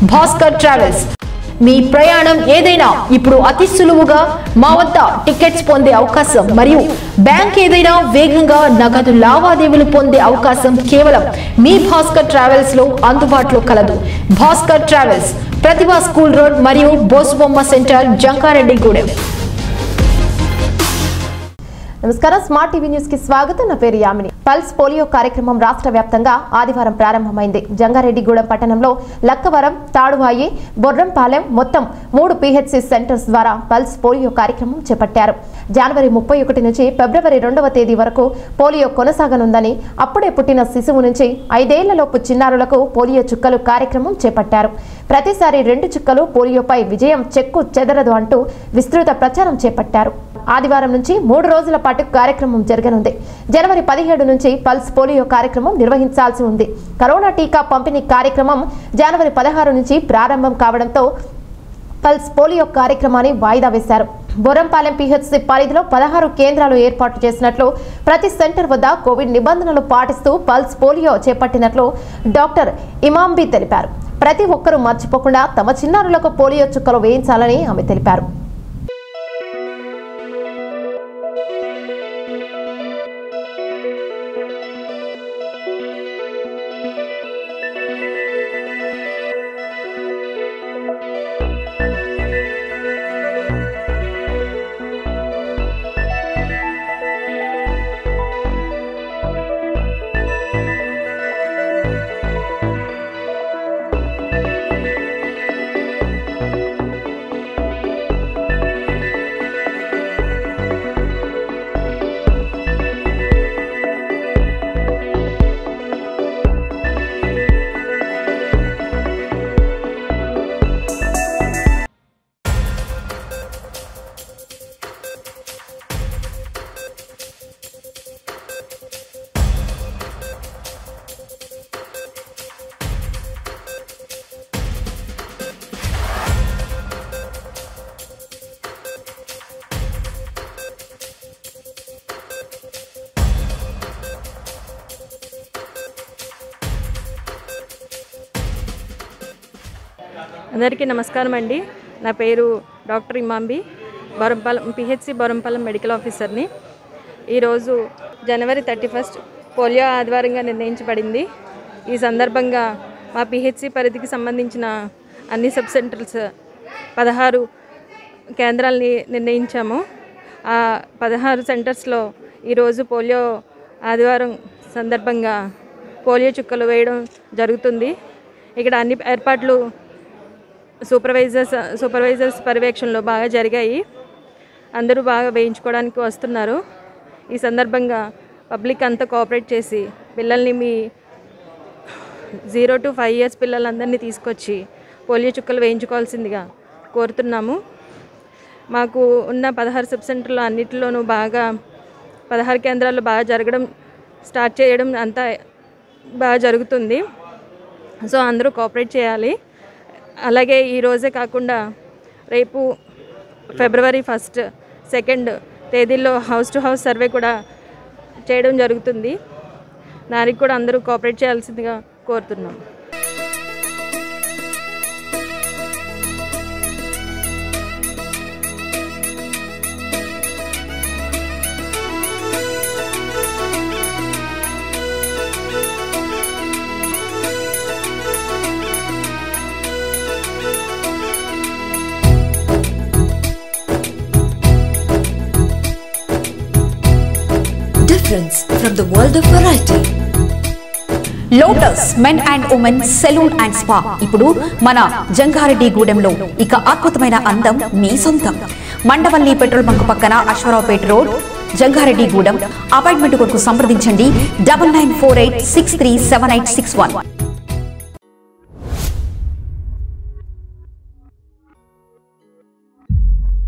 Bhaskar travels మీ ప్రయాణం ఏదైనా ఇప్పుడు అతి సులువుగా మా వద్ద టికెట్స్ పొందే అవకాశం మరియు బ్యాంక్ ఏదైనా వేగంగా నగదు లావాదేవీలు పొందే అవకాశం కేవలం మీ భాస్కర్ ట్రావెల్స్ లో అందుబాటులో కలదు Bhaskar travels Pratibha school road మరియు బోసుబొమ్మ సెంటర్ జంకారెడ్డిగూడెం నమస్కారం స్మార్ట్ టీవీ న్యూస్ కి స్వాగతం నా పేరు యామిని పల్స్ పోలియో కార్యక్రమం రాష్ట్ర వ్యాప్తంగా ఆదివారం ప్రారంభమైంది జంగారెడ్డిగూడెం పట్టణంలో లక్కవరం తాడువాయి బొర్రంపాలెం మొత్తం మూడు పీహెచ్సి సెంటర్స్ ద్వారా పల్స్ పోలియో కార్యక్రమం చేపట్టారు జనవరి ముప్పై ఒకటి నుంచి ఫిబ్రవరి రెండవ తేదీ వరకు పోలియో కొనసాగనుందని అప్పుడే పుట్టిన శిశువు నుంచి ఐదేళ్లలోపు చిన్నారులకు పోలియో చుక్కలు కార్యక్రమం చేపట్టారు ప్రతిసారి రెండు చుక్కలు పోలియోపై విజయం చెక్కు చెదరదు అంటూ విస్తృత ప్రచారం చేపట్టారు ఆదివారం నుంచి మూడు రోజుల పాటు కార్యక్రమం జరగనుంది జనవరి పదిహేడు నుంచి పల్స్ పోలియో కార్యక్రమం నిర్వహించాల్సి ఉంది కరోనా టీకా పంపిణీ కార్యక్రమం జనవరి పదహారు నుంచి ప్రారంభం కావడంతో పల్స్ పోలియో కార్యక్రమాన్ని వాయిదా వేశారు బొరంపాలెం పిహెచ్సి పరిధిలో పదహారు కేంద్రాలు ఏర్పాటు చేసినట్లు ప్రతి సెంటర్ వద్ద కోవిడ్ నిబంధనలు పాటిస్తూ పల్స్ పోలియో చేపట్టినట్లు డాక్టర్ ఇమాంబి తెలిపారు ప్రతి ఒక్కరూ మర్చిపోకుండా తమ చిన్నారులకు పోలియో చుక్కలు వేయించాలని ఆమె తెలిపారు అందరికీ నమస్కారం అండి నా పేరు doctor Imambi Borampalem PHC Borampalem medical ఆఫీసర్ని ఈరోజు జనవరి థర్టీ ఫస్ట్ పోలియో ఆదివారంగా నిర్ణయించబడింది ఈ సందర్భంగా మా పిహెచ్సి పరిధికి సంబంధించిన అన్ని సబ్ సెంటర్స్ పదహారు కేంద్రాలని నిర్ణయించాము ఆ పదహారు సెంటర్స్లో ఈరోజు పోలియో ఆదివారం సందర్భంగా పోలియో చుక్కలు వేయడం జరుగుతుంది ఇక్కడ అన్ని ఏర్పాట్లు సూపర్వైజర్స్ సూపర్వైజర్స్ పర్యవేక్షణలో బాగా జరిగాయి అందరూ బాగా వేయించుకోవడానికి వస్తున్నారు ఈ సందర్భంగా పబ్లిక్ అంతా కోఆపరేట్ చేసి పిల్లల్ని మీ జీరో టు ఫైవ్ ఇయర్స్ పిల్లలందరినీ తీసుకొచ్చి పోలియో చుక్కలు వేయించుకోవాల్సిందిగా కోరుతున్నాము మాకు ఉన్న పదహారు సబ్ సెంటర్లో అన్నిటిలోనూ బాగా పదహారు కేంద్రాల్లో బాగా జరగడం స్టార్ట్ చేయడం అంతా బాగా జరుగుతుంది సో అందరూ కోఆపరేట్ చేయాలి అలాగే ఈ రోజే కాకుండా రేపు ఫిబ్రవరి ఫస్ట్ సెకండ్ తేదీల్లో హౌస్ టు హౌస్ సర్వే కూడా చేయడం జరుగుతుంది దానికి కూడా అందరూ కోఆపరేట్ చేయాల్సిందిగా కోరుతున్నాం Difference from the world of variety. Lotus men and women salon and spa ఇప్పుడు మన జంగారెడ్డి గూడెంలో ఇక అద్భుతమైన అందం మీ సొంతం మండవల్లి పెట్రోల్ బంక్ పక్కన Aswaraopeta road Jangareddygudem appointment కొరకు సంప్రదించండి double nine four eight six three seven eight six one